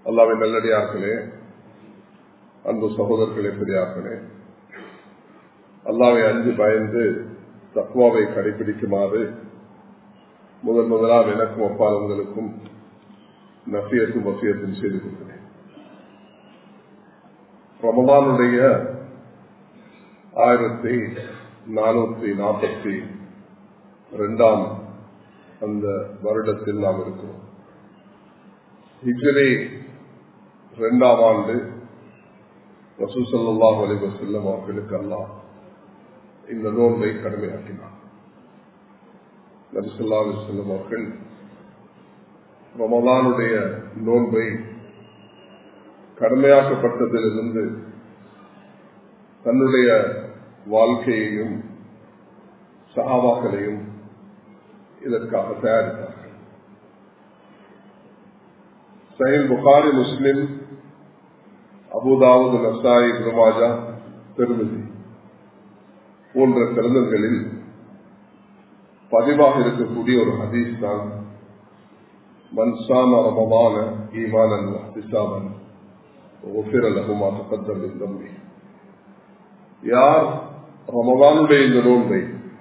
அல்லாவின் நல்லடியார்களே அன்பு சகோதரர்களே பெரியார்களே அல்லாவை அஞ்சு பயந்து தத்வாவை கடைபிடிக்குமாறு முதன் முதலாம் எனக்கும் ஒப்பாளங்களுக்கும் நசியத்தும் வசியத்தும் செய்து கொள்கிறேன் ரமதானுடைய ஆயிரத்தி நானூத்தி நாற்பத்தி இரண்டாம் அந்த வருடத்தில் நாம் இருக்கிறோம் ஹிஜ்ரி இரண்டாம் ஆண்டு ரசூசல்லாஹ் அலிவர் செல்லம் அவர்களுக்கு அல்லாஹ் இந்த நோன்பை கடமையாக்கினார் நபிசல்லா அலி செல்லம் அவர்கள் ரமலானுடைய நோன்பை கடமையாக்கப்பட்டதிலிருந்து தன்னுடைய வாழ்க்கையையும் சகாவாக்களையும் இதற்காக தயாரித்தார்கள் சஹில் புகாரி முஸ்லிம் அபுதாவுது நசாய் குருமாஜா பெருமிதி போன்ற திறந்தங்களில் பதிவாக இருக்கக்கூடிய ஒரு ஹதீஸ் தான் மன்சான ரமமான ஈமானன் திசாமன் ஒஃபிர லகுமா தப்பத்தம் தம்பி யார் ரமவானுடைய இந்த நோன்பை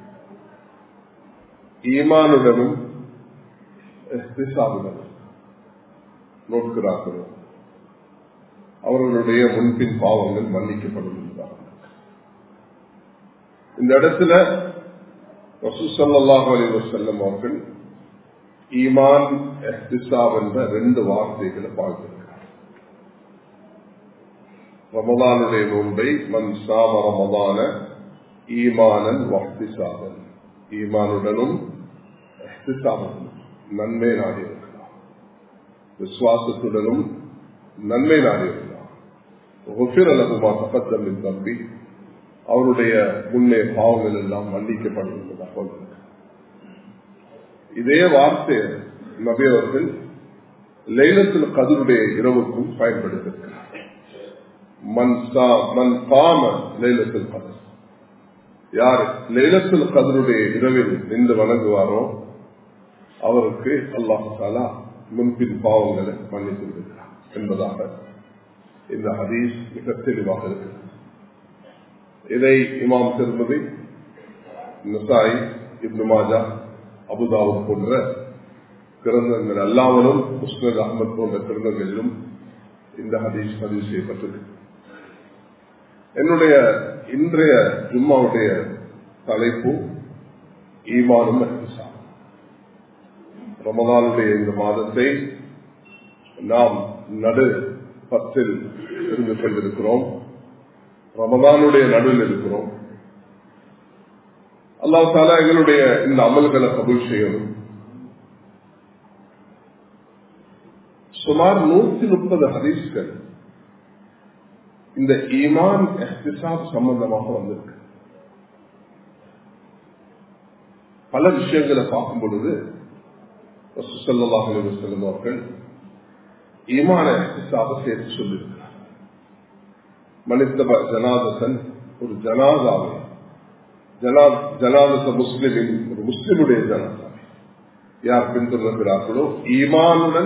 ஈமானுடனும் திசாவுடனும் நோக்கிறார்களோ அவர்களுடைய முன்பின் பாவங்கள் மன்னிக்கப்படும் என்றார் இந்த இடத்துல ரசூசல்லாஹ் அலி வசல்லம் அவர்கள் ஈமான் எஹ்திசாப் என்ற ரெண்டு வார்த்தைகளை பார்த்திருக்கிறார் ரமதானுடைய நோன்பை மன் சாம ரமதான ஈமானன் வஹ்திசாபன் ஈமானுடனும் எஹ்திசாபனும் நன்மை நாடி இருக்கிறார் விசுவாசத்துடனும் நன்மை நாடி இருக்கிறார் ஒஃபிரலகுமா தப்பத்தமின் தம்பி அவருடைய முன்னே பாவங்கள் எல்லாம் மன்னிக்கப்படும் என்பதாக இதே வார்த்தை நபி அவர்கள் லைலத்தில் கதருடைய இரவுக்கும் பயன்படுத்திருக்கிறார் மன் மன் காம லைலத்தில் கதர் யார் லைலத்தில் கதருடைய இரவில் நின்று வணங்குவாரோ அவருக்கு அல்லாஹாலா முன்பின் பாவங்களை மன்னித்து விடுகிறார் என்பதாக இந்த ஹதீஸ் மிக தெளிவாக இருக்கிறது இதை இமாம் திருமதி நசாய் இப்னு மாஜா அபுதாவுத் போன்ற கிரந்தங்கள் அல்லாமலும் முஸ்லிம் அகமது போன்ற கிரந்தங்களிலும் இந்த ஹதீஸ் பதிவு செய்யப்பட்டது என்னுடைய இன்றைய ஜும்மாவுடைய தலைப்பு ஈமானும் ரமதானுடைய இந்த மாதத்தை நாம் நடு பத்தில் இருந்து கொண்டிருக்கிறோம் ரமதானுடைய நடுவில் இருக்கிறோம் அல்லாஹ் தாலா எங்களுடைய இந்த அமல்களை கபூல் செய்யணும் சுமார் நூத்தி முப்பது ஹதீஸ்கள் இந்த ஈமான் எஹ்திசாப் சம்பந்தமாக வந்திருக்கு பல விஷயங்களை பார்க்கும் பொழுது ரசூசல்லாஹ் செல்லும் அவர்கள் ஈமான எஹ்திசாப சேர்த்து சொல்லியிருக்கிறார் மனிதப ஜனாதசன் ஒரு ஜனாதாவை ஜனாதச முஸ்லிமின் ஒரு முஸ்லிமுடைய ஜனாதா யார் பின்தொடர்கிறார்களோ ஈமானுடன்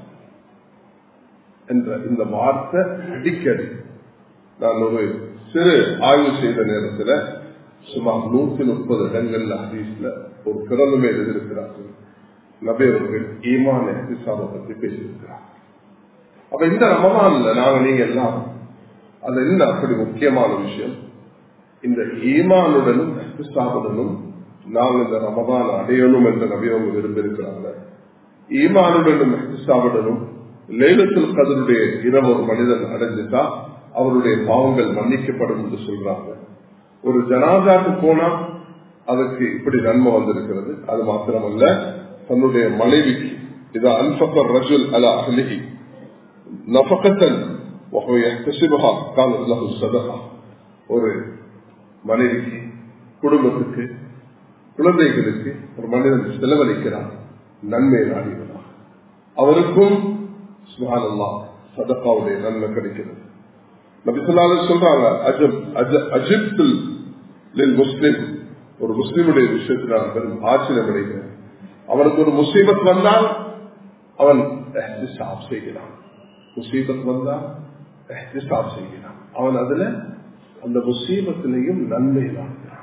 என்ற இந்த வார்த்தை அடிக்கடி நான் ஒரு சிறு ஆய்வு செய்த நேரத்தில் சுமார் நூத்தி முப்பது இடங்கள்ல ஹதீஸ்ல ஒரு பிறந்தமே எழுதியிருக்கிறார்கள் நபேவர்கள் ஈமான எஹ்திசாபை பற்றி பேசியிருக்கிறார் அப்ப இந்த ரமதான்ல நாங்க நீங்க எல்லாம் அது என்ன அப்படி முக்கியமான விஷயம் இந்த ஈமானுடனும் எஹ்திசாபுடனும் நாம் இந்த ரமதான் அடையணும் என்ற நபியவங்க விரும்பியிருக்கிறாங்க ஈமானுடனும் எஹ்திசாபுடனும் லேலத்தில் கதனுடைய இரவு ஒரு மனிதன் அடைஞ்சிட்டா அவருடைய பாவங்கள் மன்னிக்கப்படும் என்று சொல்றாங்க ஒரு ஜனாதாக்கு போனா அதுக்கு இப்படி நன்மை வந்திருக்கிறது அது மாத்திரமல்ல தன்னுடைய மனைவிக்கு இது அன்பர் ரஜுல் அல அஹ்லிஹி நபகத்தன் ஒரு மனைவிக்கு குடும்பத்துக்கு குழந்தைகளுக்கு ஒரு மனிதன் செலவழிக்கிறார் நன்மை நாடினார் அவருக்கும் சுகானல்லா சதக்காவுடைய நன்மை கிடைக்கிறது நபிசல்லால சொல்றாங்க அஜிப்தில் முஸ்லிம் ஒரு முஸ்லிமுடைய விஷயத்தில் நான் பெரும் ஆச்சரியம் அடைகிறேன் அவனுக்கு ஒரு முசீபத் வந்தால் அவன் செய்கிறான் முசீபத் வந்தா எஹ்திசாப் செய்கிறான் அவன் அதுல அந்த முசீபத்திலையும் நன்மை வாழ்கிறான்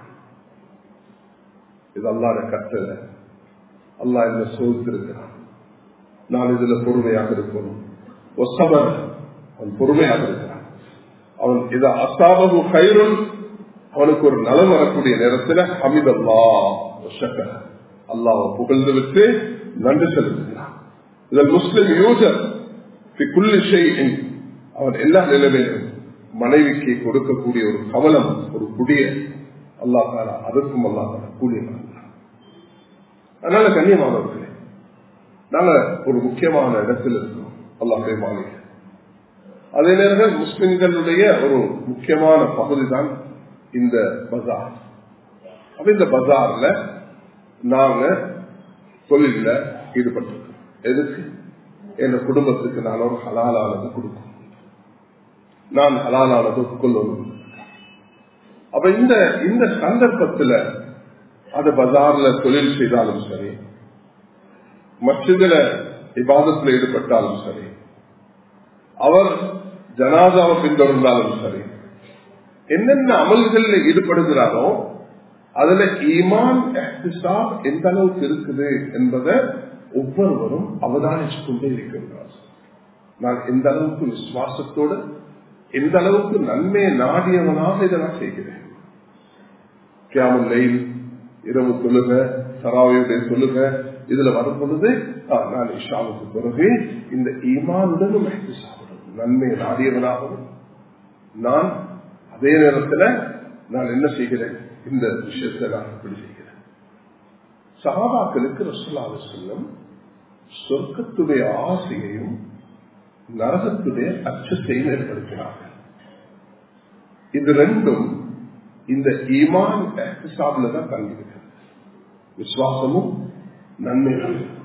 இது அல்லாத கட்டளை அல்லாஹ் இந்த சோதித்திருக்கிறான் நான் இதுல பொறுமையாக இருக்கணும் ஒசவர் அவன் பொறுமையாக இருக்கிறான் அவன் இதை அசாபகு கயிறும் அவனுக்கு ஒரு நலம் வரக்கூடிய நேரத்தில் அமித் அல்லா அல்லாஹ் புகழ்ந்து விட்டு நன்றி செலுத்துகிறான் இதில் முஸ்லிம் யூசர் அவன் எல்லா நிலைமையிலும் மனைவிக்கு கொடுக்கக்கூடிய ஒரு கவலம் ஒரு குடிய அல்லா தாரா அதற்கும் அல்லா தாரா கூடிய அதனால கண்ணியமானவர்களே நாங்க ஒரு முக்கியமான இடத்தில் இருக்கோம் அல்லாஹே மாளிகை அதே நேரத்தில் முஸ்லிம்களுடைய ஒரு முக்கியமான பகுதி தான் இந்த பஜார் அப்ப இந்த பஜார்ல நாங்க தொழில ஈடுபட்டிருக்கோம் எதுக்கு என் குடும்பத்துக்கு நான் ஒரு ஹலாலானது கொடுக்கும் நான் ஹலாலானது கொள்ளணும் அப்ப இந்த இந்த சந்தர்ப்பத்துல அது பஜார்ல தொழில் செய்தாலும் சரி மற்றதுல விவாதத்தில் ஈடுபட்டாலும் சரி அவர் ஜனாதாவை பின்தொடர்ந்தாலும் சரி என்னென்ன அமல்களில் ஈடுபடுகிறாரோ அதுல ஈமான் எந்த அளவுக்கு இருக்குது என்பதை ஒவ்வொருவரும் அவதானிச்சு கொண்டே இருக்கின்றார் நான் எந்த அளவுக்கு விசுவாசத்தோடு எந்த அளவுக்கு நன்மையை நாடியவனாக இதை நான் செய்கிறேன் கியாமுல்லை இரவு சொல்லுக சராவையுடைய சொல்லுக இதுல வரும் பொழுது நான் இஷாவுக்கு பிறகு இந்த ஈமானுடனும் சாப்பிடும் நன்மையை நாடியவனாகவும் நான் அதே நேரத்தில் நான் என்ன செய்கிறேன் இந்த விஷயத்தை நான் இப்படி செய்கிறேன் சகாபாக்களுக்கு ரசுல்லாவை சொல்லும் சொர்க்கத்துடைய ஆசையையும் நரகத்துடைய அச்சத்தையும் ஏற்படுத்தினார்கள் இது ரெண்டும் இந்த ஈமான் சாப்பில தான் தங்கியிருக்கிறது விசுவாசமும் நன்மை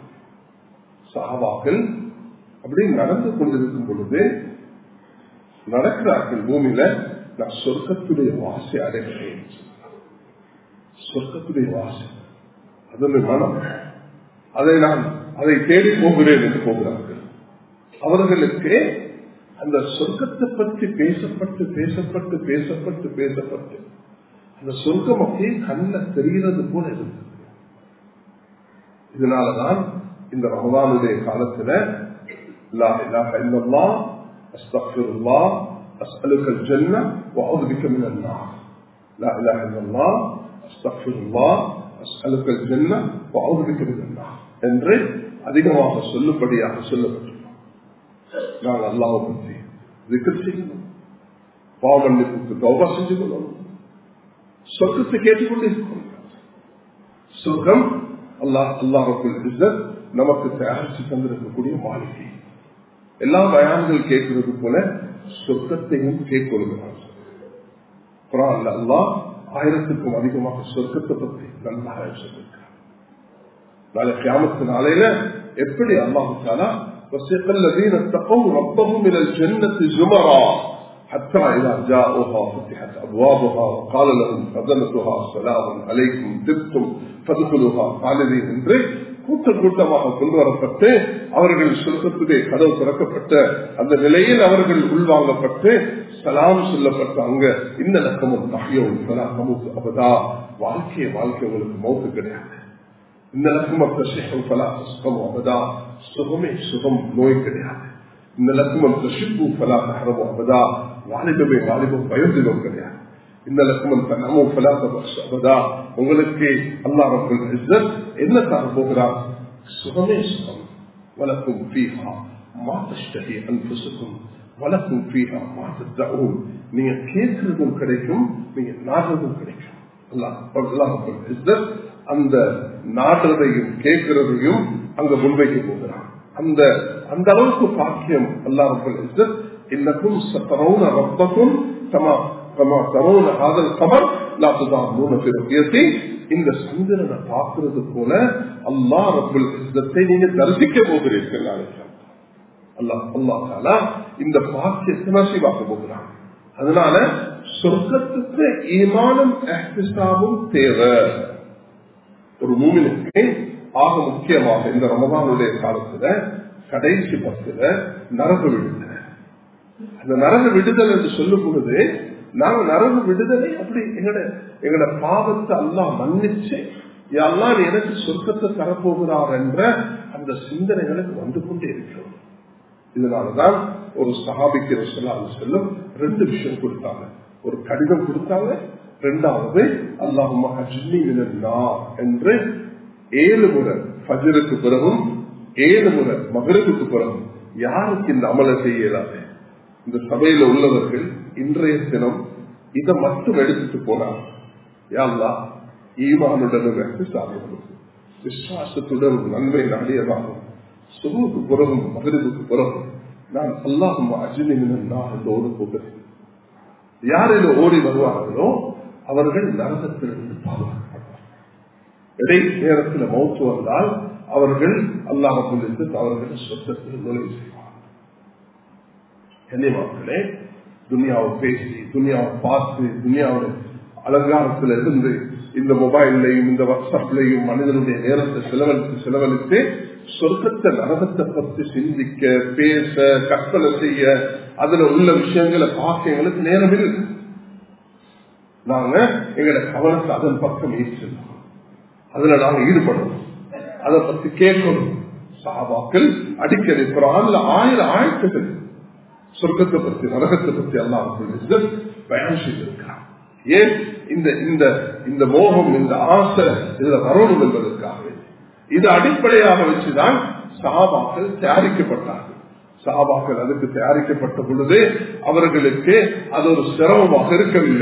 சகாபாக்கள் அப்படி நடந்து கொண்டிருக்கும் பொழுது நடக்கிறார்கள் பூமியில நான் சொர்க்கத்துடைய வாசை அடைகிறேன் சொர்க்கத்துடைய வாசை அதனுடைய மனம் அதை நான் அதை தேடி போகிறேன் என்று போகிறார்கள் அவர்களுக்கு அந்த சொர்க்கத்தை பற்றி பேசப்பட்டு பேசப்பட்டு பேசப்பட்டு பேசப்பட்டு அந்த சொர்க்கம் அப்படியே கண்ணில் தெரிகிறது போல இருந்தது இதனாலதான் இந்த ரமதானுடைய காலத்துல استغفر الله اسالك الجنه واعوذ بك من النار لا اله الا الله استغفر الله اسالك الجنه واعوذ بك من النار என்று அதிகமாக சொல்லும்படியாக சொல்லப்பட்டிருக்கோம் நாங்கள் அல்லாஹ் பற்றி விக்கல் செய்யணும் பாவமன்னிப்புக்கு தௌபா செஞ்சு கொள்ளணும் சொர்க்கத்தை கேட்டுக்கொண்டிருக்கணும் சொர்க்கம் அல்லாஹ் அல்லாஹுக்குள் நமக்கு தயாரித்து தந்திருக்கக்கூடிய மாளிகை எல்லா பயான்கள் கேட்கிறது போல சொர்க்கத்தையும் கேட்கொள்கிறார் குரான் அல்லாஹ் ஆயிரத்துக்கும் அதிகமாக சொர்க்கத்தை பற்றி நன்றாக சொல்லியிருக்கிறார் நாளை கிராமத்து நாளையில எப்படி அல்லாஹு தாலா وسيق الذين اتقوا ربهم الى الجنه زمرا حتى اذا جاءوها فتحت ابوابها وقال لهم خزنتها سلام عليكم تبتم فادخلوها خالدين என்று கூட்டம் கூட்டமாக கொண்டு வரப்பட்டு அவர்கள் சொர்க்கத்துடைய கதவு திறக்கப்பட்ட அந்த நிலையில் அவர்கள் உள்வாங்கப்பட்டு சலாம் சொல்லப்பட்ட அங்க இந்த லக்கமும் நகையும் சலாமமுக்கு அப்பதா வாழ்க்கைய வாழ்க்கை உங்களுக்கு மௌத்து கிடையாது இந்த லக்கமம் பிரசிகம் பலா சுகம் அப்பதா சுகமே சுகம் நோய் கிடையாது இந்த லக்கமம் பிரசிப்பு பலா நகரமும் அப்பதா வாலிபமே வாலிபம் வயோதிகம் கிடையாது இந்த லக்குமன் தன்னமோ பலாதா உங்களுக்கு அல்லாஹ் என்ன தர போகிறார் சுகமே சுகம் வலக்கும் ஃபீஹா மாதஷ்டகி அன்புசுக்கும் வலக்கும் ஃபீஹா மாதத்தவும் நீங்க கேட்கறதும் கிடைக்கும் நீங்க நாடுறதும் கிடைக்கும் அல்லாஹ் அந்த நாடுறதையும் கேட்கிறதையும் அங்க முன்வைக்க போகிறான் அந்த அந்த அளவுக்கு பாக்கியம் அல்லாஹ் இன்னக்கும் சத்தரவுன ரப்பக்கும் தமா كما ترون هذا القمر لا تضامون في رؤيته இந்த சந்திரனை பார்க்கறது போல அல்லா ரபுல் இஸ்லத்தை நீங்க தரிசிக்க போகிறீர்கள் அல்லாஹ் அல்லா தாலா இந்த பாக்கியத்தை நசிவாக்க போகிறான் அதனால சொர்க்கத்துக்கு ஈமானும் எஹ்திசாவும் தேவை ஒரு மூமினுக்கு ஆக முக்கியமாக இந்த ரமதானுடைய காலத்துல கடைசி பத்துல நரகு விடுங்க அந்த நரக விடுதல் என்று சொல்லும் பொழுது நாங்க நரக விடுதலை அப்படி எங்கட எங்கட பாவத்தை எல்லாம் மன்னிச்சு எல்லாம் எனக்கு சொர்க்கத்தை தரப்போகிறார் என்ற அந்த சிந்தனைகளுக்கு வந்து கொண்டே இருக்கிறோம் இதனாலதான் ஒரு சஹாபிக்கு சொல்லாமல் செல்லும் ரெண்டு விஷயம் கொடுத்தாங்க ஒரு கடிதம் கொடுத்தாங்க ரெண்டாவது அல்லாஹுமா அஜ்னி என்று ஏழு முறை ஃபஜருக்கு பிறகும் ஏழு முறை மகரத்துக்கு பிறகும் யாருக்கு இந்த அமலை செய்ய இயலாது இந்த சபையில உள்ளவர்கள் இன்றைய தினம் இதை மட்டும் எடுத்துட்டு போனாங்க யாழ்லா ஈமானுடன் சாதனம் விசுவாசத்துடன் நன்மை நாடியதாகும் சுகுக்கு பிறகும் மகரிபுக்கு பிறகும் நான் அல்லாஹும் அஜினிமின் நான் என்று ஓடு போகிறேன் யார் இதை ஓடி வருவார்களோ அவர்கள் நரகத்திலிருந்து பாதுகாக்கப்படுவார் இடை நேரத்தில் மௌத்து வந்தால் அவர்கள் அல்லாஹுக்கு அவர்கள் சொத்தத்தில் நுழைவு செய்வார் கண்ணியமாக்களே துனியாவை பேசி துனியாவை பார்த்து துனியாவோட அலங்காரத்தில் இருந்து இந்த மொபைல்லையும் இந்த வாட்ஸ்அப்லையும் மனிதனுடைய நேரத்தை செலவழித்து செலவழித்து சொர்க்கத்தை நரகத்தை பற்றி சிந்திக்க பேச கற்பனை செய்ய அதுல உள்ள விஷயங்களை பார்க்க எங்களுக்கு நேரம் இருக்கு நாங்க எங்களோட கவனத்தை அதன் பக்கம் ஈர்ச்சிடலாம் அதுல நாங்க ஈடுபடணும் அதை பத்தி கேட்கணும் சாபாக்கள் அடிக்கடி குரான்ல ஆயிரம் ஆயிரத்துகள் சொர்க்கத்தை பத்தி நரகத்தை பத்தி எல்லாம் பயணம் செய்திருக்கிறார் ஏன் இந்த இந்த இந்த மோகம் இந்த ஆசை இதுல வரணும் என்பதற்காக இது அடிப்படையாக வச்சுதான் சஹாபாக்கள் தயாரிக்கப்பட்டார்கள் சஹாபாக்கள் அதுக்கு தயாரிக்கப்பட்ட பொழுது அவர்களுக்கு அது ஒரு சிரமமாக இருக்கவில்லை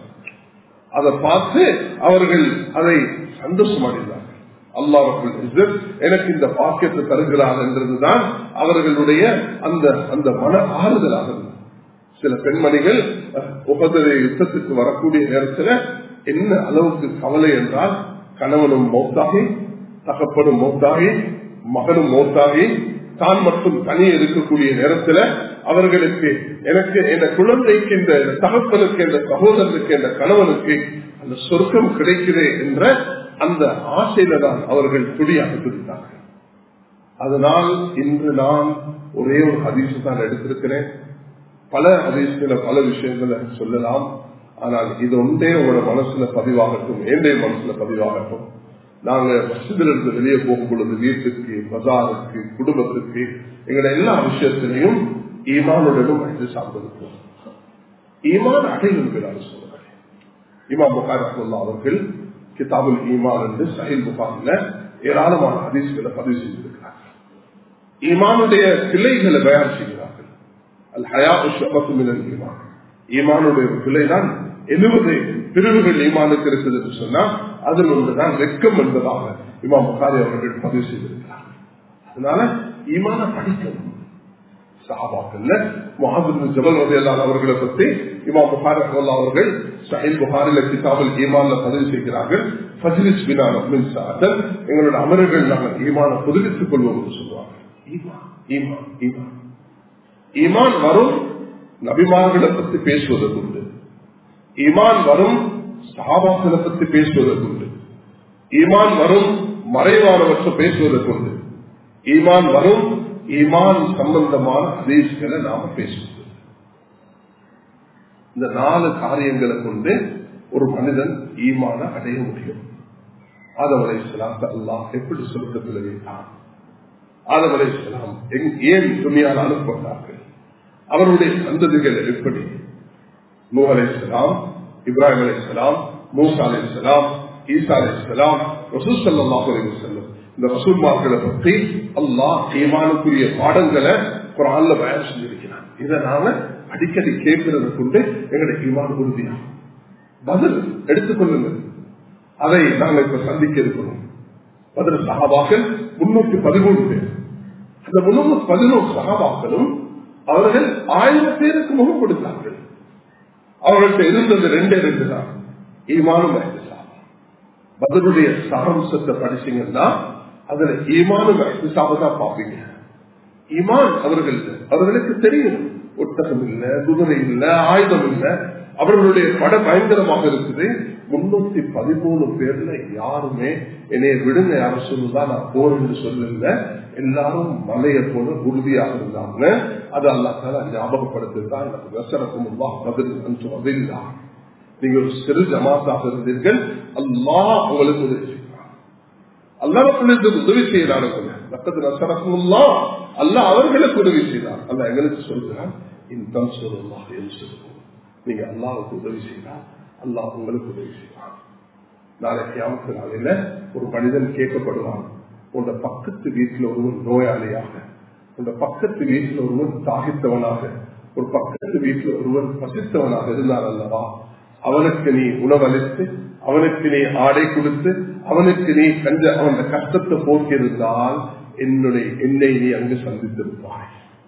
அதை பார்த்து அவர்கள் அதை சந்தோஷமடைந்தார்கள் அல்லாஹ் எனக்கு இந்த பாக்கியத்தை தருகிறார் என்றதுதான் அவர்களுடைய அந்த அந்த மன ஆறுதலாக இருந்தது சில பெண்மணிகள் உபதரை யுத்தத்துக்கு வரக்கூடிய நேரத்தில் என்ன அளவுக்கு கவலை என்றால் கணவனும் மௌத்தாகி தகப்பனும் மௌத்தாகி மகனும் மௌத்தாகி தான் மட்டும் தனியே இருக்கக்கூடிய நேரத்தில் அவர்களுக்கு எனக்கு என் குழந்தைக்கு இந்த தகப்பனுக்கு இந்த சகோதரனுக்கு இந்த கணவனுக்கு அந்த சொர்க்கம் கிடைக்குது என்ற அந்த ஆசையில தான் அவர்கள் துடியாக துடித்தார்கள் அதனால் இன்று நான் ஒரே ஒரு ஹதீசு தான் எடுத்திருக்கிறேன் பல ஹதீஸ்களை பல விஷயங்களை சொல்லலாம் ஆனால் இது ஒன்றே உங்களோட மனசுல பதிவாகட்டும் ஏண்டே மனசுல பதிவாகட்டும் நாங்க மசிதிலிருந்து வெளியே போகும் பொழுது வீட்டுக்கு பஜாருக்கு குடும்பத்துக்கு எங்களோட எல்லா விஷயத்திலையும் ஈமானுடனும் அழைத்து சார்ந்திருக்கும் ஈமான் அடைகிறார் சொல்றாங்க இமாம் புகார் அவர்கள் கிதாபுல் ஈமான் என்று சஹில் புகார்ல ஏராளமான ஹதீஸ்களை பதிவு செய்திருக்கிறார்கள் ஈமானுடைய கிளைகளை தயார் செய்கிறார்கள் அல் ஹயா மினல் ஈமான் ஈமானுடைய ஒரு கிளை தான் எழுபது பிரிவுகள் ஈமானுக்கு இருக்குது என்று சொன்னா அதில் ஒன்றுதான் வெக்கம் என்பதாக இமாம் புகாரி அவர்கள் பதிவு செய்திருக்கிறார் அதனால ஈமான படிக்கணும் சஹாபாக்கள்ல முகமது ஜபல் வதையல்லான் அவர்களை பற்றி இமாம் புகாரி அவர்கள் சஹில் புகாரில கிதாபல் ஈமான்ல பதிவு செய்கிறார்கள் ஃபஜ்லிஸ் பினான மின்சாதல் எங்களோட அமர்கள் நாங்கள் ஈமான புதுப்பித்துக் கொள்வோம் என்று சொல்லுவாங்க ஈமான் ஈமான் ஈமான் ஈமான் வரும் நபிமார்களை பற்றி பேசுவதற்குண்டு ஈமான் வரும் சஹாபாக்களை பற்றி பேசுவதற்குண்டு ஈமான் வரும் மறைவானவற்றை பேசுவதற்குண்டு ஈமான் வரும் ஈமான் சம்பந்தமான ஹதீஸ்களை நாம பேசுவது இந்த நாலு காரியங்களை கொண்டு ஒரு மனிதன் ஈமான அடைய முடியும் ஆதவரை இஸ்லாத்த அல்லாஹ் எப்படி சொர்க்கத்தில் வைத்தான் ஆதவரை இஸ்லாம் ஏன் துணியால் அனுப்பப்பட்டார்கள் அவருடைய சந்ததிகள் எப்படி நூ அலை இஸ்லாம் இப்ராஹிம் அலை இஸ்லாம் மூசா அலை இஸ்லாம் ஈசா அலை இஸ்லாம் ரசூல் சல்லாஹ் அலி வசல்லம் இந்த ரசூல்மார்களை பற்றி அல்லாஹ் ஈமானுக்குரிய பாடங்களை குரான்ல பயன் செஞ்சிருக்கிறான் இதை நாம அடிக்கடி கேட்கறத கொண்டு எங்களுடைய ஈமான் உறுதியாகும் பதில் எடுத்துக்கொள்ளுங்கள் அதை நாங்கள் இப்ப சந்திக்க இருக்கிறோம் பதில் சகாபாக்கள் முன்னூத்தி பதிமூணு பேர் அந்த முன்னூத்தி பதினோரு சகாபாக்களும் அவர்கள் ஆயிரம் பேருக்கு முகம் கொடுத்தார்கள் அவர்கள்ட்ட இருந்தது ரெண்டே ரெண்டு தான் ஈமானும் பதிலுடைய சாரம்சத்தை படிச்சீங்கன்னா அதுல ஈமானும் தான் பார்ப்பீங்க ஈமான் அவர்கள் அவர்களுக்கு தெரியும் ஒட்டகம் இல்ல குதிரை இல்ல ஆயுதம் இல்ல அவர்களுடைய பட பயங்கரமாக இருக்குது முன்னூத்தி பதிமூணு பேர்ல யாருமே என்னைய விடுங்க யாரும் சொல்லுதா நான் போறேன்னு சொல்லல எல்லாரும் மலையை போல உறுதியாக இருந்தாங்க அது அல்லாத்தால ஞாபகப்படுத்துதான் எனக்கு வெசரக்கும் பதில் என்று அதில்லா நீங்க ஒரு சிறு ஜமாத்தாக இருந்தீர்கள் அல்லா உங்களுக்கு உதவி செய்வார் அல்லாஹ் உதவி செய்யறார்கள் அல்ல அவர்களுக்கு உதவி செய்தார் அல்ல எங்களுக்கு சொல்கிறான் இந்த சொல்லலாம் என்று சொல்லுவோம் நீங்க அல்லாவுக்கு உதவி செய்தால் அல்லாஹ் உங்களுக்கு உதவி செய்வார் நாளை கியாமத்து நாளையில ஒரு மனிதன் கேட்கப்படுவான் உங்க பக்கத்து வீட்டில் ஒருவன் நோயாளியாக உங்க பக்கத்து வீட்டில் ஒருவன் தாகித்தவனாக ஒரு பக்கத்து வீட்டில் ஒருவன் பசித்தவனாக இருந்தார் அல்லவா அவனுக்கு நீ உணவளித்து அவனுக்கு நீ ஆடை கொடுத்து அவனுக்கு நீ கஞ்ச அவன் கஷ்டத்தை போக்கியிருந்தால் என்னுடைய என்னை நீ அங்கு சந்தித்திருப்பாய்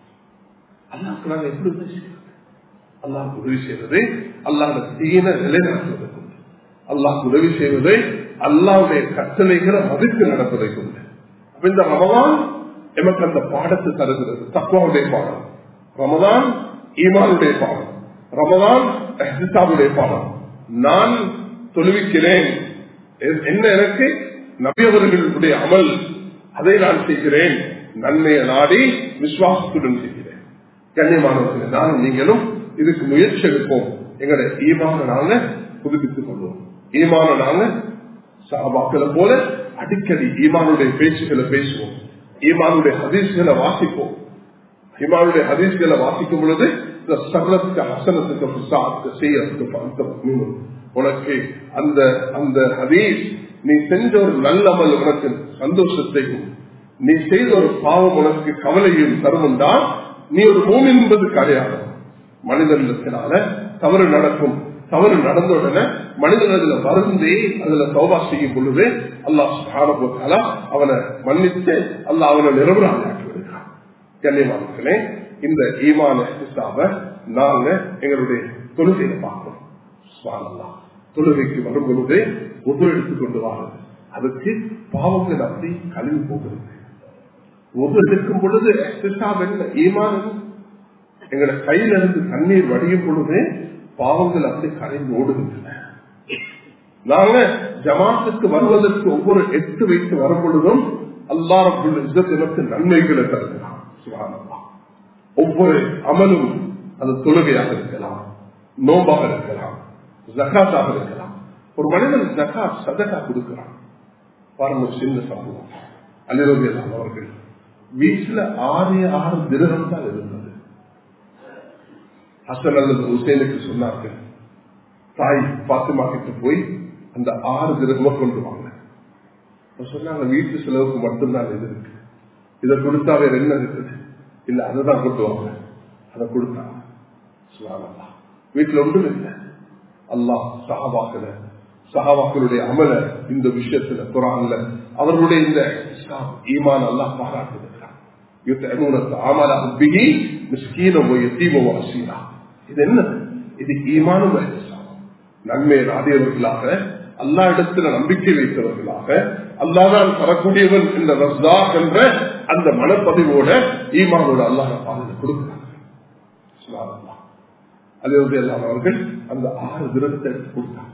அல்லாஹ் நாங்கள் எப்படி உதவி செய்வது அல்லாஹ் உதவி செய்வது அல்லாஹ் தீன நிலைநாட்டுவது கொண்டு அல்லாஹ் உதவி செய்வதை அல்லாவுடைய கட்டளைகளை மதித்து நடப்பதை கொண்டு இந்த ரமதான் எமக்கு அந்த பாடத்தை தருகிறது தக்குவாவுடைய பாடம் ரமதான் ஈமானுடைய பாடம் ரமதான் எஹ்திசாவுடைய பாடம் நான் தொழுவிக்கிறேன் என்ன எனக்கு நபியவர்களுடைய அமல் அதை நான் செய்கிறேன் நன்மையை நாடி விசுவாசத்துடன் செய்கிறேன் கண்ணியமானவர்களே நானும் நீங்களும் இதுக்கு முயற்சி எடுப்போம் எங்களுடைய ஈமான நாங்க புதுப்பித்துக் கொள்வோம் ஈமான நாங்க சாபாக்களை போல அடிக்கடி ஈமானுடைய பேச்சுகளை பேசுவோம் ஈமானுடைய ஹதீஸ்களை வாசிப்போம் ஈமானுடைய ஹதீஸ்களை வாசிக்கும் பொழுது இந்த சகலத்துக்கு ஹசனத்துக்கு செய்யறதுக்கு உனக்கு அந்த அந்த ஹதீஸ் நீ செஞ்ச ஒரு நல்லமல் உனக்கு சந்தோஷத்தையும் நீ செய்த ஒரு பாவம் உனக்கு கவலையும் தருமுண்டா நீ ஒரு மூமி என்பது கிடையாது மனிதனிடத்தினால தவறு நடக்கும் தவறு நடந்த உடனே மனிதன் அதுல வருந்தே அதுல சௌபா செய்யும் பொழுது அல்லாஹ் அவனை மன்னித்து அல்ல அவனை நிரபராஜாக்கி விடுகிறான் கண்ணியமானே இந்த ஈமான ஹிசாப நாங்க எங்களுடைய தொழுகையில பார்க்கிறோம் சுவானல்லாம் தொழுகைக்கு வரும் பொழுது ஒவ்வொரு எடுத்துக் கொண்டு வாருது அதுக்கு பாவங்கள் அப்படி கழிவு போகிறது ஒவ்வொரு இருக்கும் பொழுது ஹிசாப் என்ன ஈமான் எங்களை கையில இருந்து தண்ணீர் வடியும் பொழுது பாவங்கள் அப்படி கரைந்து ஓடுகின்றன நாங்க ஜமாத்துக்கு வருவதற்கு ஒவ்வொரு எட்டு வைத்து வரும் பொழுதும் அல்லாரப்புள்ள இசத்தினத்து நன்மைகளை தருகிறான் சுகானந்தா ஒவ்வொரு அமலும் அது தொழுகையாக இருக்கலாம் நோம்பாக இருக்கலாம் ஜக்காத்தாக இருக்கலாம் ஒரு மனிதன் ஜக்காத் சதக்கா கொடுக்கிறான் பாருங்க ஒரு சின்ன சம்பவம் அலிரோகியலாம் அவர்கள் வீட்டுல ஆறு ஆறு திரகம் தான் இருந்தது ஹசன் அல்லது ஹுசேனுக்கு சொன்னார்கள் தாய் பாத்திமா கிட்ட போய் அந்த ஆறு திரகமா கொண்டு வாங்க சொன்னாங்க வீட்டு செலவுக்கு மட்டும்தான் இது இருக்கு இதை கொடுத்தா வேற என்ன இருக்குது இல்ல அதைதான் கொண்டு வாங்க அதை கொடுத்தாங்க வீட்டுல ஒன்றும் இல்லை அல்லாஹ் சஹாபாக்கள சஹாபாக்களுடைய அமல இந்த விஷயத்துல குரான்ல அவர்களுடைய இந்த ஈமான் அல்லாஹ் பாராட்டுகிறார் இது என்ன இது ஈமானும் நன்மை நாடியவர்களாக அல்லா இடத்துல நம்பிக்கை வைத்தவர்களாக அல்லாதான் தரக்கூடியவன் என்ற ரஸ்தா என்ற அந்த மனப்பதிவோட ஈமானோட அல்லாஹ் பாதையில கொடுக்கிறாங்க அலிவதி அல்லாம் அவர்கள் அந்த ஆறு தினத்தை எடுத்து கொடுத்தாங்க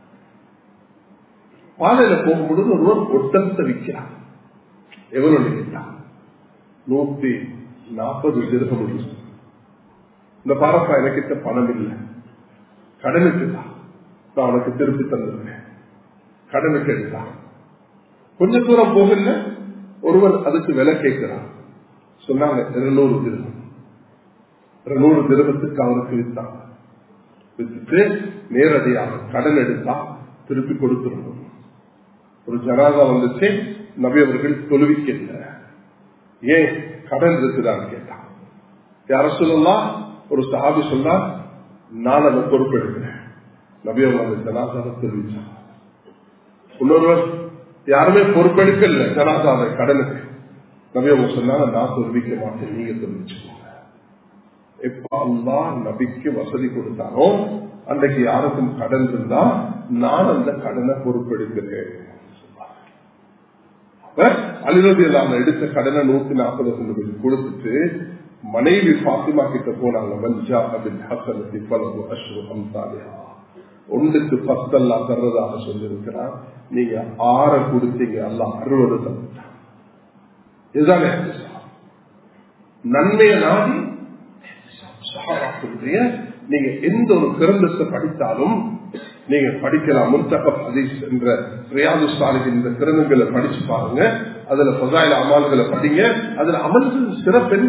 பாதையில போகும்பொழுது ஒருவர் ஒட்டத்தை விற்கிறார் எவ்வளவு நினைக்கிறார் நூத்தி நாற்பது திருகம் இந்த பாரப்பா எனக்கிட்ட பணம் இல்லை கடனுக்கு தான் நான் உனக்கு திருப்பி தந்துடுறேன் கடனுக்கு எடுத்தான் கொஞ்ச தூரம் போகல ஒருவர் அதுக்கு விலை கேட்கிறார் சொன்னாங்க இருநூறு திருகம் இருநூறு திருகத்துக்கு அவருக்கு வித்தாங்க வித்துட்டு நேரடியாக கடன் எடுத்தா திருப்பி கொடுத்துருந்தோம் ஒரு ஜனாதா வந்துச்சு நபி அவர்கள் தொழுவிக்கல ஏன் கடன் இருக்குதான்னு கேட்டான் யார சொல்லலாம் ஒரு சாபி சொன்னா நான் அதை பொறுப்பெடுக்கிறேன் நபி அவங்க அந்த ஜனாதாவை தெரிவிச்சாங்க இன்னொருவர் யாருமே பொறுப்பெடுக்கல ஜனாதாவை கடனுக்கு நபி அவங்க சொன்னாங்க நான் தெரிவிக்க மாட்டேன் நீங்க தெரிவிச்சுக்கோங்க எப்ப அல்லா நபிக்கு வசதி கொடுத்தாரோ அன்றைக்கு யாருக்கும் கடன் இருந்தா நான் அந்த கடனை பொறுப்பெடுக்கிறேன் அலிரதி இல்லாம எடுத்த கடனை நூத்தி நாற்பது கொண்டு கொடுத்துட்டு மனைவி பாத்திமா கிட்ட போனாங்க மஞ்சா அபின் ஹசனத்தி பலவு அஷ்ரு அம்சாலியா ஒன்றுக்கு பத்தல்லா தர்றதாக சொல்லியிருக்கிறார் நீங்க ஆற கொடுத்தீங்க அல்ல அறுபது தந்துட்டான் இதுதான் நன்மையை நாடி சஹாபாக்களுடைய நீங்க எந்த ஒரு கிரந்தத்தை படித்தாலும் நீங்க படிக்கலாம் முன்தகப் ஹதீஸ் என்ற ரியாது சாலிஹின் இந்த கிரந்தங்களை படிச்சு பாருங்க அதுல பதாயில அமல்களை படிங்க அதுல அமல்கள் சிறப்பெண்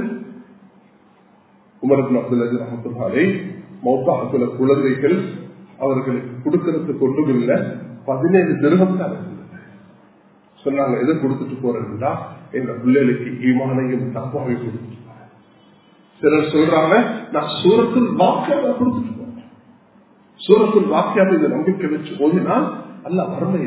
உமரத் அப்துல் அஜி ரஹமத்துல்லாலை மௌத்தாக்குல குழந்தைகள் அவர்களுக்கு கொடுக்கறதுக்கு ஒன்றும் இல்லை பதினேழு திருகம் தான் சொன்னாங்க எதை கொடுத்துட்டு போறதுன்னா எங்க பிள்ளைகளுக்கு ஈமானையும் தப்பாவையும் கொடுத்துட்டு சிலர் சொல்றாங்க நான் சூரத்தில் வாக்கியாவை கொடுத்துட்டு போறேன் சூரத்தில் வாக்கியாவை இந்த நம்பிக்கை வச்சு ஓதினா அல்ல வறுமை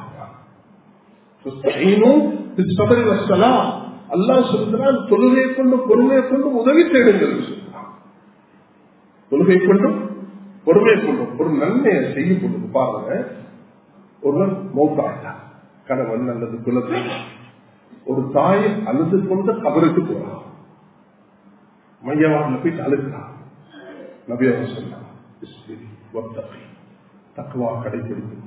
இல்லை அல்லா சொல்கிறான் தொழுகை கொண்டும் பொறுமையை கொண்டும் உதவி தேடுங்கள் சொல்றான் தொழுகை கொண்டும் பொறுமையை கொண்டும் ஒரு நன்மையை செய்யும் பொழுது பாருங்க ஒருவன் மௌத்தாயிட்டான் கணவன் அல்லது குலத்தை ஒரு தாய் அழுது கொண்ட கபருக்கு போறான் மையவாரில் போயிட்டு அழுகிறான் நபியாக சொன்னான் தக்குவா கடைபிடிக்கும்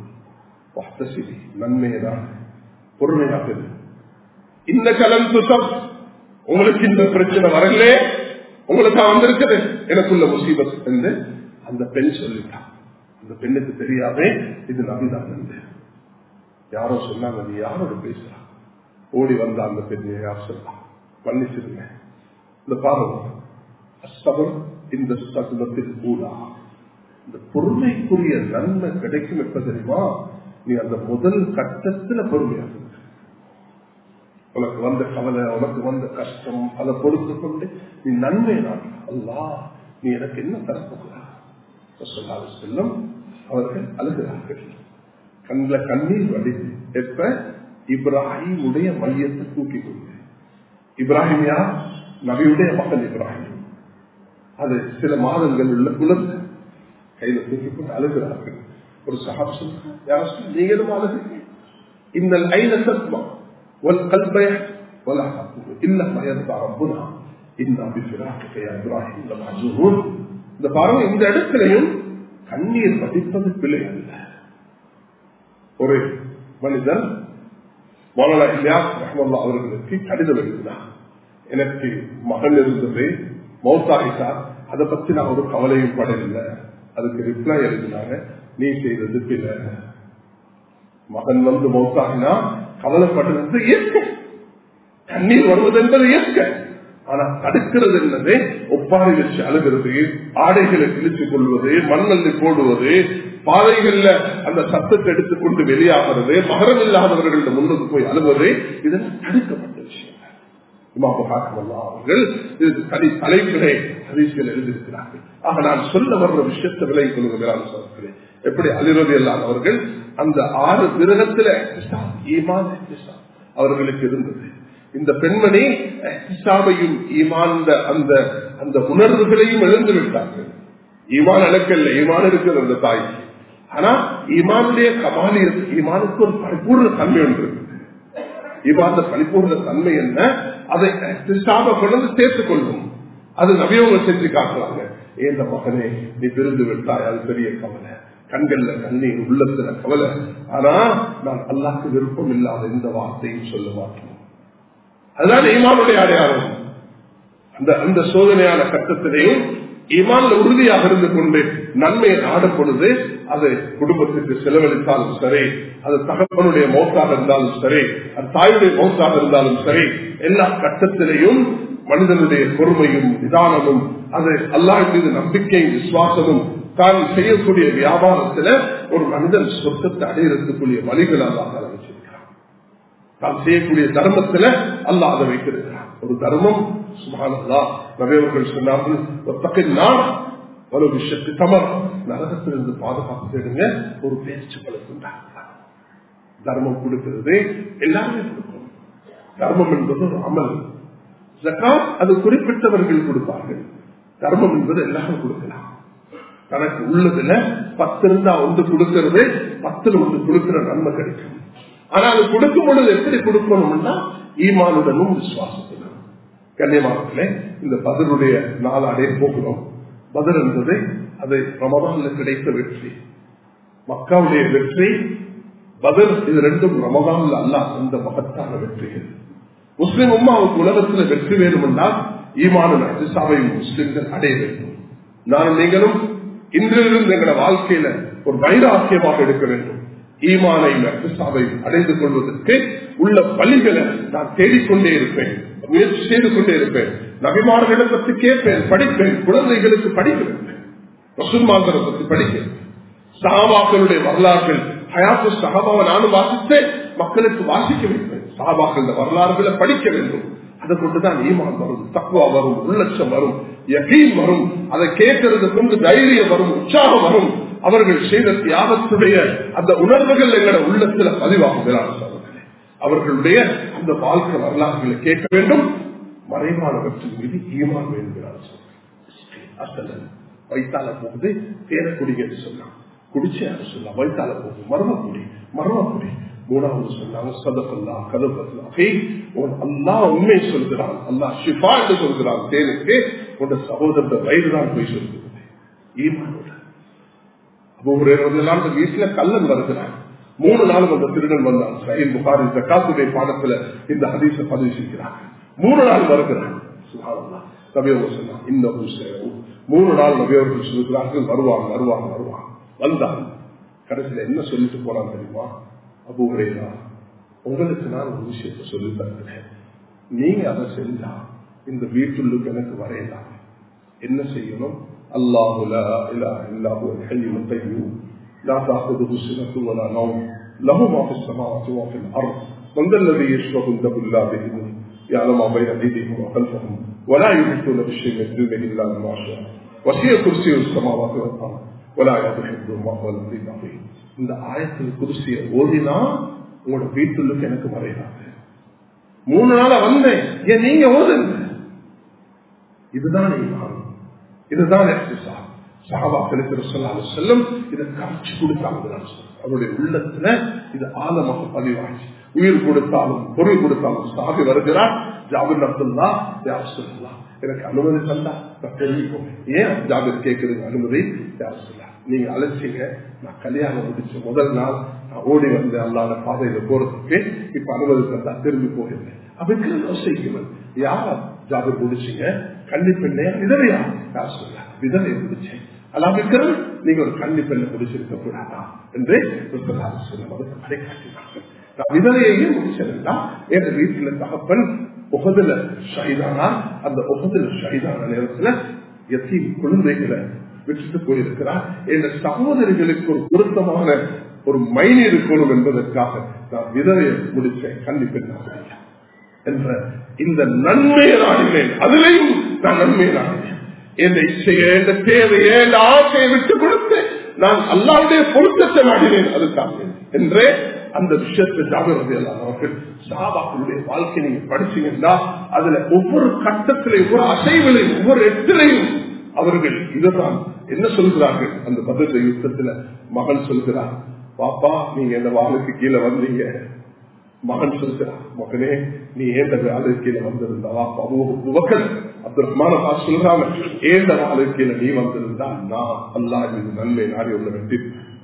நன்மையதான் பொறுமையாக இந்த கலன் சுத்தம் உங்களுக்கு இந்த பிரச்சனை வரலே உங்களுக்கு வந்திருக்குது எனக்குள்ள முசீபத் என்று அந்த பெண் சொல்லிட்டான் அந்த பெண்ணுக்கு தெரியாமே இது நபிதான் என்று யாரோ சொன்னாங்க நீ யாரோட பேசுறா ஓடி வந்த அந்த பெண்ணை யார் சொல்லலாம் மன்னிச்சிருங்க இந்த பாருங்க அசபம் இந்த சகுலத்தில் கூடா இந்த பொறுமைக்குரிய நன்மை கிடைக்கும் எப்ப தெரியுமா நீ அந்த முதல் கட்டத்துல பொறுமையாக உனக்கு வந்த கவலை உனக்கு வந்த கஷ்டம் அதை பொறுத்து கொண்டு நீ நன்மை நான் அல்லா நீ எனக்கு என்ன தரப்போகிறார் செல்லும் அவர்கள் அழுகிறார்கள் கண்ணில் கண்ணீர் வடிது எப்ப இப்ராஹிமுடைய மையத்தை தூக்கி கொண்டு இப்ராஹிம் யார் நபியுடைய மகன் இப்ராஹிம் அது சில மாதங்கள் உள்ள குழந்தை கையில தூக்கி கொண்டு அழுகிறார்கள் ஒரு சகாப் சொல்றாங்க நீங்களும் அழுகிறீங்க இந்த ஐன சத்மா والقلب ولا تقول إلا ما يرضى ربنا إنا بفراقك يا إبراهيم لمحزونون இந்த பாருங்க இந்த இடத்திலையும் கண்ணீர் வடிப்பது பிழை அல்ல ஒரு மனிதன் மௌலானா இல்லியாஸ் ரஹமல்லா அவர்களுக்கு கடிதம் எழுதினார் எனக்கு மகன் இருந்தது மௌத்தாகிட்டார் அதை பத்தி நான் ஒரு கவலையும் படவில்லை அதுக்கு ரிப்ளை எழுதினாங்க நீ செய்தது பிழை மகன் வந்து மௌத்தாகினா கவலைப்படுறது இயற்கை கண்ணீர் வருவது என்பது இயற்கை ஆனா தடுக்கிறது என்னது ஒப்பாரி வச்சு அழுகிறது ஆடைகளை கிழிச்சு கொள்வது மண்ணல்லி போடுவது பாதைகள்ல அந்த சத்தத்தை எடுத்துக்கொண்டு வெளியாகிறது மகரம் இல்லாதவர்கள் முன்னுக்கு போய் அழுவது இதெல்லாம் தடுக்கப்பட்ட விஷயம் அவர்கள் தனி தலைப்பிலே ஹதீஸ்கள் எழுதியிருக்கிறார்கள் ஆக நான் சொல்ல வர்ற விஷயத்தை விலை கொள்கிறான் சொல்கிறேன் எப்படி அலிரதி அவர்கள் அந்த ஆறு கிரகத்துல ஈமான் அவர்களுக்கு இருந்தது இந்த பெண்மணி இசாமையும் ஈமான் அந்த அந்த உணர்வுகளையும் எழுந்து விட்டார்கள் ஈமான் எனக்கல்ல ஈமான் இருக்கிற அந்த தாய் ஆனா ஈமானுடைய கமாலி ஈமானுக்கு ஒரு பரிபூர்ண தன்மை ஒன்று இருக்குது ஈமான் பரிபூர்ண தன்மை என்ன அதை திசாப கொண்டு சேர்த்துக் கொள்ளும் அது நவியவங்க செஞ்சு காட்டுறாங்க ஏந்த மகனே நீ பிரிந்து விட்டாய் அது பெரிய கவலை கண்கள்ல கண்ணீர் உள்ளத்துல கவலை ஆனா நான் அல்லாக்கு விருப்பம் இல்லாத இந்த வார்த்தையும் சொல்ல மாட்டேன் அதுதான் ஈமானுடைய அடையாளம் அந்த அந்த சோதனையான கட்டத்திலையும் ஈமான்ல உறுதியாக இருந்து கொண்டு நன்மையை நாடும் பொழுது அது குடும்பத்திற்கு செலவழித்தாலும் சரி அது தகப்பனுடைய மௌத்தாக இருந்தாலும் சரி அது தாயுடைய மௌத்தாக இருந்தாலும் சரி எல்லா கட்டத்திலையும் மனிதனுடைய பொறுமையும் நிதானமும் அது அல்லாஹ் மீது நம்பிக்கையும் விசுவாசமும் தான் செய்யக்கூடிய வியாபாரத்துல ஒரு மனிதன் சொர்க்கத்தை அடையிறதுக்குரிய வழிகள் அல்லாஹ் வச்சிருக்கிறான் தான் செய்யக்கூடிய தர்மத்துல அல்லாஹ் அதை வைத்திருக்கிறான் ஒரு தர்மம் சுமானல்லா நவையவர்கள் சொன்னார்கள் ஒரு பக்கம் நான் ஒரு விஷயத்து தமர் நரகத்திலிருந்து பாதுகாப்பு தேடுங்க ஒரு பேச்சு பழக்கம் தர்மம் கொடுக்கிறது எல்லாமே கொடுக்கும் தர்மம் என்பது ஒரு அமல் ஜக்காத் அது குறிப்பிட்டவர்கள் கொடுப்பார்கள் தர்மம் என்பது எல்லாரும் கொடுக்கலாம் தனக்கு உள்ளதுல பத்து இருந்தா ஒன்று கொடுக்கிறது பத்துல ஒன்று கொடுக்கிற நன்மை கிடைக்கும் ஆனா அது கொடுக்கும் பொழுது எப்படி கொடுக்கணும்னா ஈமானுடனும் விசுவாசத்துடனும் கண்ணியமானங்களே இந்த பதிலுடைய நாளாடே போகிறோம் பதில் என்பது அது ரமதான்ல கிடைத்த வெற்றி மக்காவுடைய வெற்றி பதில் இது ரெண்டும் ரமதான்ல அல்லா அந்த மகத்தான வெற்றிகள் முஸ்லிம் உமாவுக்கு உலகத்தில் வெற்றி வேணும் என்றால் ஈமான அஜிசாவை முஸ்லிம்கள் அடைய வேண்டும் நான் நீங்களும் இன்றிலிருந்து எங்களோட வாழ்க்கையில ஒரு வைராக்கியமாக எடுக்க வேண்டும் ஈமானை அஜிசாவை அடைந்து கொள்வதற்கு உள்ள வழிகளை நான் தேடிக்கொண்டே இருப்பேன் முயற்சி செய்து கொண்டே இருப்பேன் நபிமார்களை பற்றி கேட்பேன் படிப்பேன் குழந்தைகளுக்கு படிக்க வைப்பேன் ரசூல்மார்களை பற்றி படிக்கிறேன் சகாபாக்களுடைய வரலாறுகள் ஹயாத்து சகாபாவை நானும் வாசித்தேன் மக்களுக்கு வாசிக்க வைப்பேன் சகாபாக்கள் வரலாறுகளை படிக்க வேண்டும் அதை கொண்டுதான் ஈமான் வரும் தக்குவா வரும் உள்ளட்சம் வரும் யகீன் வரும் அதை கேட்கறது கொண்டு தைரியம் வரும் உற்சாகம் வரும் அவர்கள் செய்த தியாகத்துடைய அந்த உணர்வுகள் எங்களோட உள்ளத்துல பதிவாகுகிறார் அவர்களுடைய அந்த வாழ்க்கை வரலாறுகளை கேட்க வேண்டும் மறைவானவற்றின் மீது ஈமான் வேண்டுகிறார் அசலன் வைத்தால போகுது தேரக்குடிங்க சொன்னான் குடிச்சே சொல்லலாம் வைத்தால போகும் மர்மக்குடி மர்மக்குடி மூணாவது சொன்னாங்க சதப்பல்லா கதப்பல்லா அல்லா உண்மை சொல்கிறான் அல்லா ஷிஃபா என்று சொல்கிறான் தேனுக்கு உன் சகோதர வயிறு தான் போய் சொல்கிறது ஈமானோட அப்போ வீட்டுல கல்லன் வருகிறான் மூணு நாளும் அந்த திருடன் வந்தான் சஹீல் புகாரி ஜக்காத்துடைய பாடத்துல இந்த ஹதீச பதிவு செய்கிறாங்க மூணு நாள் வருகிறான் நபியவர்கள் சொன்னான் இன்னும் மூணு நாள் நபியவர்கள் சொல்கிறார்கள் வருவாங்க வருவாங்க வருவாங்க வந்தான் கடைசியில என்ன சொல்லிட்டு போறான் தெரியுமா அபூரேதா உங்களுக்கு நான் ஒரு விஷயத்த சொல்லி தருகிறேன் நீங்க அதை செஞ்சா இந்த வீட்டுள்ளுக்கு எனக்கு வரையலாம் என்ன செய்யணும் அல்லாஹுல இல்லா இல்லாஹு ஹையுல் கையூம் لا تأخذه سنة ولا نوم له ما في السماوات وفي الأرض من ذا الذي يشرب عنده إلا بإذنه يعلم ما بين أيديهم وخلفهم ولا يحيطون بشيء من علمه إلا بما شاء وسيع كرسي السماوات والأرض ولا يضحك ما هو الذي العظيم இந்த ஆயத்தில் குருசிய ஓதினா உங்களோட வீட்டுள்ளுக்கு எனக்கு வரையாது மூணு நாள வந்தேன் ஏன் நீங்க ஓதுங்க இதுதான் ஈமான் இதுதான் எக்ஸசைஸ் சகாபாக்களுக்கு சொல்லாத செல்லும் இதை காட்சி கொடுத்தாங்க அவருடைய உள்ளத்துல இது ஆழமாக பதிவாச்சு உயிர் கொடுத்தாலும் பொருள் கொடுத்தாலும் சாமி வருகிறார் ஜாபிர் அப்துல்லா யார் சொல்லலாம் எனக்கு அனுமதி தந்தா நான் தெரிவிப்போம் ஏன் ஜாபிர் கேட்கறது அனுமதி யார் சொல்லலாம் நீங்க அழைச்சிங்க நான் கல்யாணம் முடிச்ச முதல் நாள் நான் ஓடி வந்து அல்லாத பாதையில போறதுக்கு இப்ப அனுமதி தந்தா திரும்பி போகிறேன் அதுக்கு யோசிக்கணும் யார் ஜாபிர் முடிச்சீங்க கன்னி பெண்ணே விதவையா யார் சொல்ல விதவையை முடிச்சேன் அல்லாமிக்கிறல் நீங்க ஒரு கன்னி பெண்ணை முடிச்சிருக்க கூடாதா என்று நான் விதவையையும் முடிச்சிருந்தா எங்க வீட்டுல தகப்பன் உகதுல ஷஹீதானா அந்த உகதுல ஷஹீதான நேரத்துல எத்தி குழந்தைகளை விட்டுட்டு போயிருக்கிறார் என்ற சகோதரிகளுக்கு ஒரு பொருத்தமான ஒரு மைனி இருக்கணும் என்பதற்காக நான் விதவையை முடிச்சேன் கன்னி பெண்ணாக என்ற இந்த நன்மையை நாடினேன் அதிலையும் நான் நன்மையை நாடினேன் என் இச்சையை என்ற தேவையை என்ற ஆசையை விட்டு கொடுத்து நான் அல்லாவுடைய பொருத்தத்தை நாடினேன் அதுக்காக என்றே அந்த விஷயத்தை ஜாகிரதை அவர்கள் சாபாக்களுடைய வாழ்க்கை நீங்க படிச்சீங்கன்னா அதுல ஒவ்வொரு கட்டத்திலையும் ஒவ்வொரு அசைவிலையும் ஒவ்வொரு எட்டிலையும் அவர்கள் இதுதான் என்ன சொல்கிறார்கள் அந்த பதில யுத்தத்துல மகன் சொல்கிறார் பாப்பா நீங்க இந்த வாளுக்கு கீழே வந்தீங்க மகன் சொல்கிறார் மகனே நீ ஏந்த வாளுக்கு கீழே வந்திருந்தா வாப்பா உவக்கல் அப்துல் ரஹ்மான சொல்றாங்க ஏந்த வாளுக்கு கீழே நீ வந்திருந்தா நான் அல்லா இது நன்மை நாடி உள்ள வெற்றி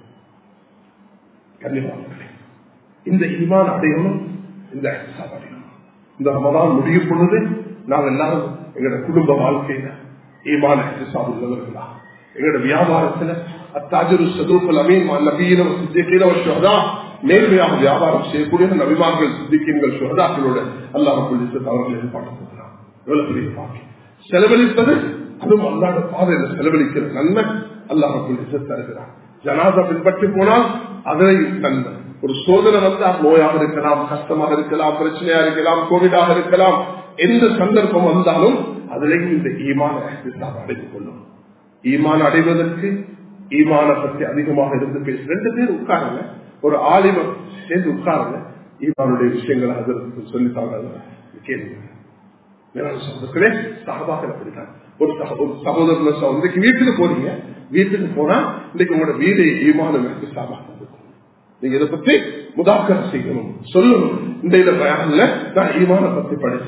கண்டிப்பாக இந்த ஈமான் அடையணும் இந்த அஹ்சாப் அடையணும் இந்த ரமதான் முடியும் பொழுது நாம் எல்லாரும் எங்களோட குடும்ப வாழ்க்கையில ஈமான அஹ்சாப் உள்ளவர்களா எங்களோட வியாபாரத்துல அத்தாஜரு சதூக்கல் அமீன் நபீனம் சித்திகீன சுகதா நேர்மையாக வியாபாரம் செய்யக்கூடிய நபிமார்கள் சித்திகீன்கள் சுகதாக்களோட அல்லாஹ் அவர்கள் எதிர்பார்க்கிறார் எவ்வளவு பெரிய பாக்கி செலவழிப்பது அதுவும் அல்லாத பாதையில செலவழிக்கிற நன்மை அல்லாஹ் தருகிறார் ஜனாதா பின்பற்றி போனால் அதையும் நன்மை ஒரு சோதனை வந்தால் நோயாக இருக்கலாம் கஷ்டமாக இருக்கலாம் பிரச்சனையா இருக்கலாம் கோவிடாக இருக்கலாம் எந்த சந்தர்ப்பம் வந்தாலும் அதிலையும் இந்த ஈமான அடைந்து கொள்ளும் ஈமான் அடைவதற்கு ஈமான பற்றி அதிகமாக இருந்து பேச ரெண்டு பேர் உட்காருங்க ஒரு ஆலிமர் சேர்ந்து உட்காருங்க ஈமானுடைய விஷயங்களை அதற்கு சொல்லித்தாங்க கேளுங்க சகோதரர்களே சகபாக்கள் அப்படித்தான் ஒரு ஒரு சகோதரன் இன்னைக்கு வீட்டுக்கு போறீங்க வீட்டுக்கு போனா இன்னைக்கு உங்களோட வீடு ஈமானம் சாபாக நீங்க இதை பத்தி முதாக்கரை செய்யணும் சொல்லணும் இந்த இதை பயனில் நான் ஈமான பத்தி படிச்சேன்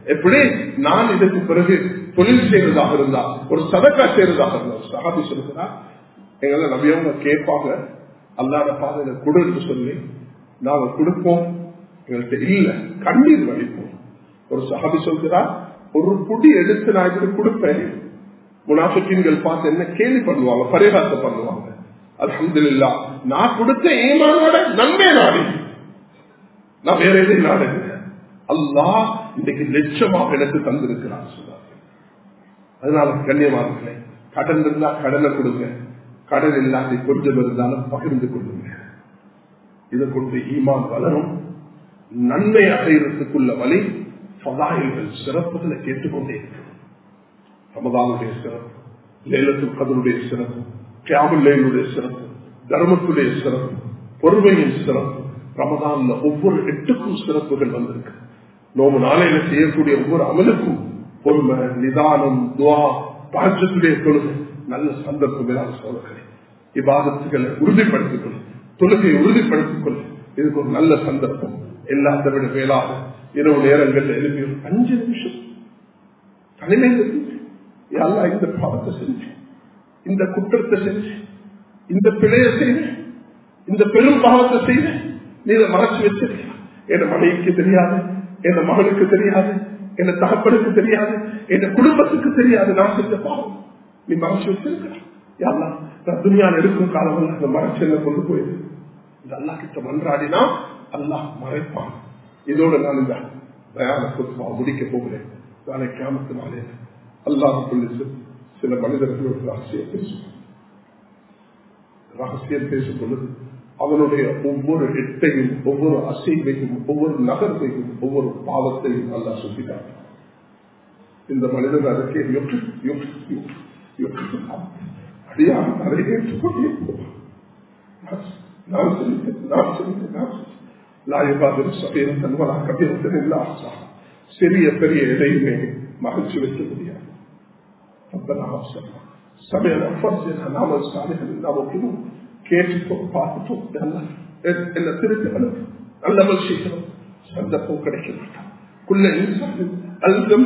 எப்படி நான் இதற்கு பிறகு தொழில் செய்வதாக இருந்தா ஒரு சதக்கா செய்வதாக இருந்தா சகாபி சொல்லுகிறா எங்களை நபியவங்க கேட்பாங்க அல்லாத பாதையில கொடுன்னு சொல்லி நாங்க கொடுப்போம் எங்கள்கிட்ட இல்ல கண்ணீர் வலிப்போம் ஒரு சகாபி சொல்கிறா ஒரு புடி எடுத்து நான் இதுக்கு கொடுப்பேன் முனாஃபிக்கின்கள் பார்த்து என்ன கேள்வி பண்ணுவாங்க பரிகாசம் பண்ணுவாங்க அலமதுல்லா நான் கொடுத்த ஏமானோட நன்மை நாடி நான் வேற எதையும் நாடுங்க அல்லா இன்றைக்கு லட்சமாக எனக்கு தந்திருக்கிறான் சொன்னார் அதனால கண்ணியமானங்களே கடன் இருந்தா கடனை கொடுங்க கடன் இல்லாத கொஞ்சம் இருந்தாலும் பகிர்ந்து கொள்ளுங்க இதை கொண்டு ஈமான் வளரும் நன்மை அடைகிறதுக்குள்ள வழி பதாயில்கள் சிறப்புகளை கேட்டுக்கொண்டே இருக்கு ரமதானுடைய சிறப்பு லேலத்துல் கதனுடைய சிறப்பு கேவல்லையுடைய சிறப்பு தர்மத்துடைய சிறப்பு பொறுமையின் சிறப்பு ரமதான்ல ஒவ்வொரு எட்டுக்கும் சிறப்புகள் வந்திருக்கு நோம்பு நாளையில செய்யக்கூடிய ஒவ்வொரு அமலுக்கும் பொறுமை நிதானம் துவா பாஜத்துடைய தொழுகை நல்ல சந்தர்ப்பம் மேலான சோழர்களே இவ்வாதத்துகளை உறுதிப்படுத்திக் கொள் தொழுகையை உறுதிப்படுத்திக் கொள் இதுக்கு ஒரு நல்ல சந்தர்ப்பம் எல்லாத்த விட மேலாக இரவு நேரங்கள்ல எழுப்பி ஒரு அஞ்சு நிமிஷம் தலைமையில் யாரெல்லாம் இந்த பாவத்தை செஞ்சு இந்த குற்றத்தை செஞ்சு இந்த பிழைய செய்த இந்த பெரும் பாவத்தை செய்த நீ இதை மறைச்சு வச்சிருக்க என் மனைவிக்கு தெரியாது என் மகனுக்கு தெரியாது என் தகப்பனுக்கு தெரியாது என் குடும்பத்துக்கு தெரியாது நான் செஞ்ச பாவம் நீ மறைச்சு வச்சிருக்க யாரெல்லாம் நான் துணியால் இருக்கும் காலம் அந்த மறைச்சு என்ன கொண்டு போயிரு இந்த அல்லா கிட்ட மன்றாடினா அல்லாஹ் மறைப்பான் இதோட நான் இந்த தயான குத்மா முடிக்க போகிறேன் நாளை கிராமத்து நாளே அல்லாஹுக்குள்ள சில மனிதர்கள் ஒரு ரகசியம் பேசும் ரகசியம் பேசும் பொழுது அவனுடைய ஒவ்வொரு எட்டையும் ஒவ்வொரு அசைவையும் ஒவ்வொரு நகர்வையும் ஒவ்வொரு பாவத்தையும் அல்லா சுட்டிட்டார் இந்த மனிதன் அதற்கு யுக்தி யுக்தி யுக்தி அடியான் அதை ஏற்றுக்கொண்டே போவான் நான் செஞ்சேன் நான் செஞ்சேன் நான் செஞ்சேன் லாயுபாதில் சபீரத்தன் வலா கபீரத்தன் இல்லா சிறிய பெரிய எதையுமே மகிழ்ச்சி வைக்க முடியாது சமையல நாம சாலைகள் நாம கேட்டுட்டோம் பார்த்துட்டோம் என்ன திருப்பி நல்லவள் செய்கிறோம் சந்தர்ப்பம் கிடைக்க மாட்டான் குள்ள அல்கம்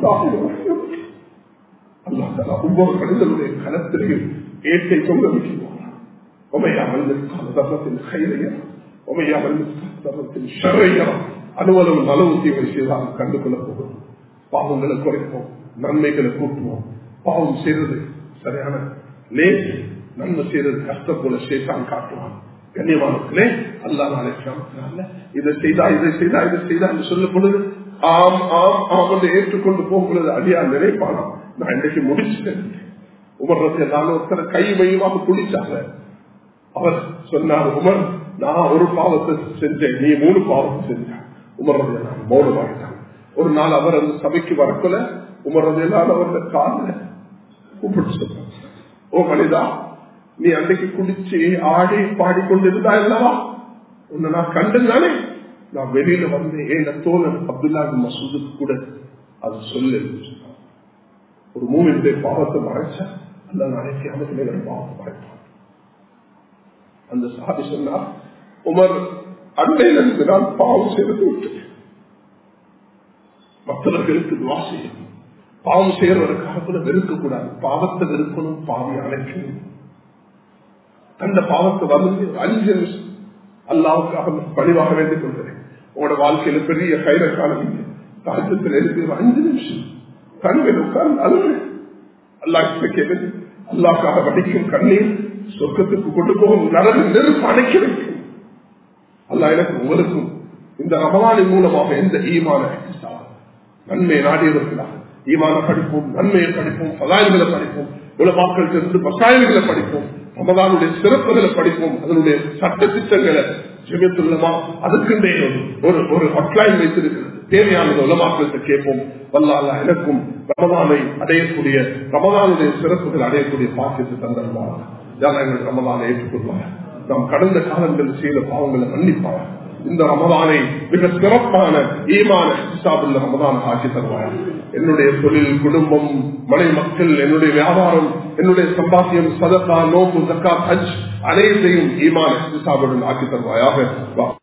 அல்லா தலா ஒவ்வொரு மனிதனுடைய கலத்திலையும் ஏற்றை தொங்க வைக்கிறோம் உமையாமல் தர்மத்தின் கைதையம் உமையாமல் தர்மத்தின் ஷரையம் அலுவலம் நலவு தீவை செய்தால் கண்டு கொள்ள போகிறோம் பாவங்களை குறைப்போம் நன்மைகளை கூட்டுவோம் பாவம் செய்வது சரியான லேட் நன்மை செய்யறது கஷ்டம் போல சேத்தான் காட்டுவான் கண்ணியமானே அல்லா நாளை இதை செய்தா இதை செய்தா இதை செய்தா என்று சொல்லும் பொழுது ஆம் ஆம் ஆம் என்று ஏற்றுக்கொண்டு போகும் பொழுது அடியா நினைப்பானா நான் இன்றைக்கு முடிச்சுட்டேன் உமர்றதை நான் ஒருத்தர் கை மையமாக குடிச்சாங்க அவர் சொன்னார் உமர் நான் ஒரு பாவத்தை செஞ்சேன் நீ மூணு பாவத்தை செஞ்ச உமர்றதை நான் மௌனமாகிட்டான் ஒரு நாள் அவர் அந்த சபைக்கு வரக்குள்ள உமர்றதையெல்லாம் அவருடைய காலில் கூப்பிட்டு சொன்னார் ஓ மனிதா நீ அன்றைக்கு குடிச்சு ஆடி பாடிக்கொண்டிருந்தா இல்லவா உன்னை நான் கண்டேன் தானே நான் வெளியில வந்து என் தோழன் அப்துல்லா மசூதுக்கு கூட அது சொல்லு ஒரு மூவினுடைய பாவத்தை மறைச்சா அல்ல நாளைக்கு அமைச்சர் பாவத்தை மறைப்பான் அந்த சாதி சொன்னார் உமர் அன்னையிலிருந்து நான் பாவம் செய்து விட்டு மற்றவர்களுக்கு துவா செய்யணும் பாவம் செய்யறவருக்காக கூட வெறுக்கக்கூடாது பாவத்தை வெறுக்கணும் பாவி அழைக்கணும் அந்த பாவத்தை வந்து அஞ்சு நிமிஷம் அல்லாவுக்காக பணிவாக வேண்டிக் கொள்கிறேன் உங்களோட வாழ்க்கையில பெரிய கைர காலம் தாக்கத்தில் இருக்கிற அஞ்சு நிமிஷம் கண்கள் உட்கார்ந்து அழுகு அல்லாஹ் கேள்வி அல்லாக்காக வடிக்கும் கண்ணீர் சொர்க்கத்துக்கு கொண்டு போகும் நரகு நெருப்பு அணைக்க வைக்கும் அல்லா எனக்கு உங்களுக்கும் இந்த ரமலானின் மூலமாக எந்த ஈமான நன்மை நாடியவர்களாக ஈமான படிப்போம் நன்மையை படிப்போம் பதாயங்களை படிப்போம் உலமாக்கள் இருந்து வசாயங்களை படிப்போம் ரமதானுடைய சிறப்புகளை படிப்போம் அதனுடைய சட்ட திட்டங்களை ஜெகத்துள்ளமா அதுக்குண்டே ஒரு ஒரு ஹட்லைன் வைத்திருக்கிறது தேவையான உலமாக்களுக்கு கேட்போம் வல்லால எனக்கும் ரமதானை அடையக்கூடிய ரமதானுடைய சிறப்புகள் அடையக்கூடிய பாக்கியத்தை தந்தருவாங்க எங்கள் ரமதானை ஏற்றுக்கொள்வாங்க நாம் கடந்த காலங்களில் செய்த பாவங்களை மன்னிப்பாங்க இந்த ரமதானை மிக சிறப்பான ஈமான ஹிசாபுள்ள ரமதான் ஆக்கி தருவார் என்னுடைய தொழில் குடும்பம் மனை மக்கள் என்னுடைய வியாபாரம் என்னுடைய சம்பாத்தியம் சதக்கா நோம்பு தக்கா ஹஜ் அனைத்தையும் ஈமான ஹிசாபுடன் ஆக்கி தருவாயாக